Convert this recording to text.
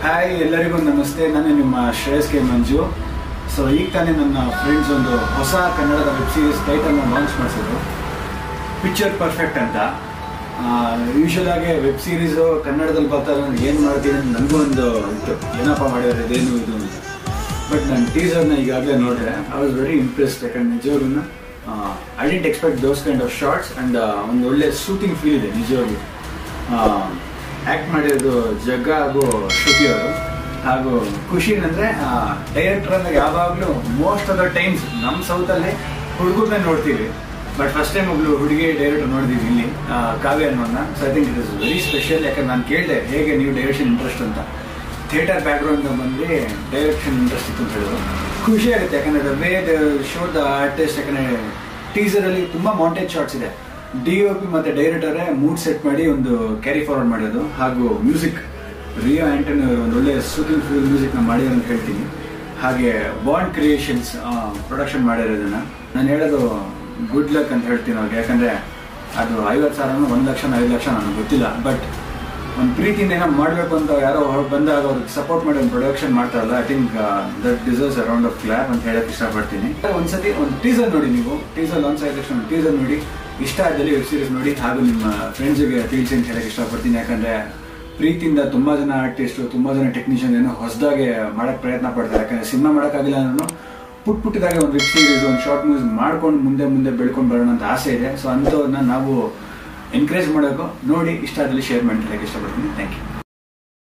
hi ಎಲ್ಲರಿಗೂ ನಮಸ್ತೆ ನಾನು ನಿಮ್ಮ ಶ್ರೇಯಸ್ ಕೆ ಮಂಜು ಸೊ ಈಗ ತಾನೇ ನನ್ನ ಫ್ರೆಂಡ್ಸ್ ಒಂದು ಹೊಸ ಕನ್ನಡದ ವೆಬ್ ಸೀರೀಸ್ ಟೈಟಲ್ನ ಲಾಂಚ್ ಮಾಡಿಸಿದ್ರು ಪಿಕ್ಚರ್ ಪರ್ಫೆಕ್ಟ್ ಅಂತ ಯೂಶಲ್ ಆಗಿ ವೆಬ್ ಸೀರೀಸು ಕನ್ನಡದಲ್ಲಿ ಬರ್ತಾರೆ ಏನು ಮಾಡ್ತೀನಿ ಅಂತ ನನಗೂ ಒಂದು ಇತ್ತು ಏನಪ್ಪ ಮಾಡಿದ್ದಾರೆ ಇದೇನು ಇದು ಅಂತ ಬಟ್ ನಾನು ಟೀಸರ್ನ ಈಗಾಗಲೇ ನೋಡಿದೆ ಐ ವಾಸ್ ವೆರಿ ಇಂಪ್ರೆಸ್ಡ್ ಯಾಕಂದ್ರೆ ನಿಜವಾಗ್ಲೂ I don't expect those kind of shorts and ಒಂದು ಒಳ್ಳೆ ಶೂಟಿಂಗ್ ಫೀಲ್ ಇದೆ ನಿಜವಾಗ್ಲೂ ಆ್ಯಕ್ಟ್ ಮಾಡಿರೋದು ಜಗ್ಗ ಹಾಗೂ ಶ್ರುತಿ ಅವರು ಹಾಗೂ ಖುಷಿ ಏನಂದರೆ ಡೈರೆಕ್ಟರ್ ಅಂದ್ರೆ ಯಾವಾಗಲೂ ಮೋಸ್ಟ್ ಆಫ್ ದ ಟೈಮ್ಸ್ ನಮ್ಮ ಸೌತಲ್ಲಿ ಹುಡುಗರನ್ನ ನೋಡ್ತೀವಿ ಬಟ್ ಫಸ್ಟ್ ಟೈಮ್ ಒಬ್ಳು ಹುಡುಗಿ ಡೈರೆಕ್ಟರ್ ನೋಡಿದೀವಿ ಇಲ್ಲಿ ಆ, ಕಾವ್ಯ ಅನ್ನೋದನ್ನ so I think it is very special ಯಾಕಂದ್ರೆ ನಾನು ಕೇಳಿದೆ ಹೇಗೆ ನೀವು ಡೈರೆಕ್ಷನ್ ಇಂಟ್ರೆಸ್ಟ್ ಅಂತ ಥಿಯೇಟರ್ ಬ್ಯಾಕ್ಗ್ರೌಂಡ್ ಬಂದು ಡೈರೆಕ್ಷನ್ ಇಂಟ್ರೆಸ್ಟ್ ಇತ್ತು ಅಂತ ಹೇಳಿದ್ರು ಖುಷಿ ಆಗುತ್ತೆ ಯಾಕಂದ್ರೆ way the show the artist ಯಾಕಂದ್ರೆ ಟೀಸರ್ ಅಲ್ಲಿ ತುಂಬಾ ಮಾಂಟೇಜ್ ಶಾರ್ಟ್ಸ್ ಇದೆ ಡಿ ಒ ಪಿ ಮತ್ತೆ ಡೈರೆಕ್ಟರೇ ಮೂಡ್ ಸೆಟ್ ಮಾಡಿ ಒಂದು ಕ್ಯಾರಿ ಫಾರ್ವರ್ಡ್ ಮಾಡೋದು ಹಾಗೂ ಮ್ಯೂಸಿಕ್ ರಿಯೋ ಆಂಟನಿ ಅವರು ಒಂದು ಒಳ್ಳೆ ಶೂಟಿಂಗ್ ಫಿಲ್ಮ್ ಮ್ಯೂಸಿಕ್ ನ ಮಾಡಿದ್ರು ಅಂತ ಹೇಳ್ತೀನಿ ಹಾಗೆ ಬಾಂಡ್ ಕ್ರಿಯೇಷನ್ಸ್ ಪ್ರೊಡಕ್ಷನ್ ಮಾಡಿರೋದನ್ನ ನಾನು ಹೇಳೋದು ಗುಡ್ ಲಕ್ ಅಂತ ಹೇಳ್ತೀನಿ ಅವ್ರಿಗೆ ಯಾಕಂದ್ರೆ ಅದು ಐವತ್ತು ಸಾವಿರನೂ ಒಂದು ಲಕ್ಷ ಐದು ಲಕ್ಷ ನನಗೆ ಗೊತ್ತಿಲ್ಲ ಬಟ್ ಒಂದು ಪ್ರೀತಿಯಿಂದ ಏನೋ ಮಾಡಬೇಕು ಅಂತ ಯಾರೋ ಹೊರಗೆ ಬಂದಾಗ ಅವ್ರಿಗೆ ಸಪೋರ್ಟ್ ಮಾಡಿ ಒಂದು ಪ್ರೊಡಕ್ಷನ್ ಮಾಡ್ತಾರಲ್ಲ I think that deserves a round of clap ಅಂತ ಹೇಳಕ್ ಇಷ್ಟಪಡ್ತೀನಿ ಒಂದ್ಸತಿ ಒಂದು ಟೀಸರ್ ನೋಡಿ ನೀವು ಟೀಸರ್ ಲಾಂಚ್ ಆಗಿದ ತಕ್ಷಣ ಟೀಸರ್ ನೋಡಿ ಇಷ್ಟ ಆದಲ್ಲಿ ವೆಬ್ ಸೀರೀಸ್ ನೋಡಿ ಹಾಗೂ ನಿಮ್ಮ ಫ್ರೆಂಡ್ಸ್ಗೆ ತಿಳಿಸಿ ಅಂತ ಹೇಳಕ್ ಇಷ್ಟಪಡ್ತೀನಿ ಯಾಕಂದ್ರೆ ಪ್ರೀತಿಯಿಂದ ತುಂಬಾ ಜನ ಆರ್ಟಿಸ್ಟ್ ತುಂಬಾ ಜನ ಟೆಕ್ನಿಷಿಯನ್ ಏನೋ ಹೊಸದಾಗಿ ಮಾಡಕ್ ಪ್ರಯತ್ನ ಪಡ್ತಾರೆ ಯಾಕಂದ್ರೆ ಸಿನಿಮಾ ಮಾಡೋಕ್ಕಾಗಿಲ್ಲ ನಾನು ಪುಟ್ ಪುಟ್ಟದಾಗಿ ಒಂದು ವೆಬ್ ಸೀರೀಸ್ ಒಂದು ಶಾರ್ಟ್ ಮೂವೀಸ್ ಮಾಡ್ಕೊಂಡು ಮುಂದೆ ಮುಂದೆ ಬೆಳ್ಕೊಂಡು ಬರೋಣ ಅಂತ ಆಸೆ ಇದೆ ಸೊ ಅಂಥವ್ರನ್ನ ನಾವು ಎನ್ಕರೇಜ್ ಮಾಡೋಕ್ಕೂ ನೋಡಿ ಇಷ್ಟ ಆದಲ್ಲಿ ಶೇರ್ ಮಾಡಿ ಹೇಳಕ್ಕೆ ಇಷ್ಟಪಡ್ತೀನಿ ಥ್ಯಾಂಕ್ ಯು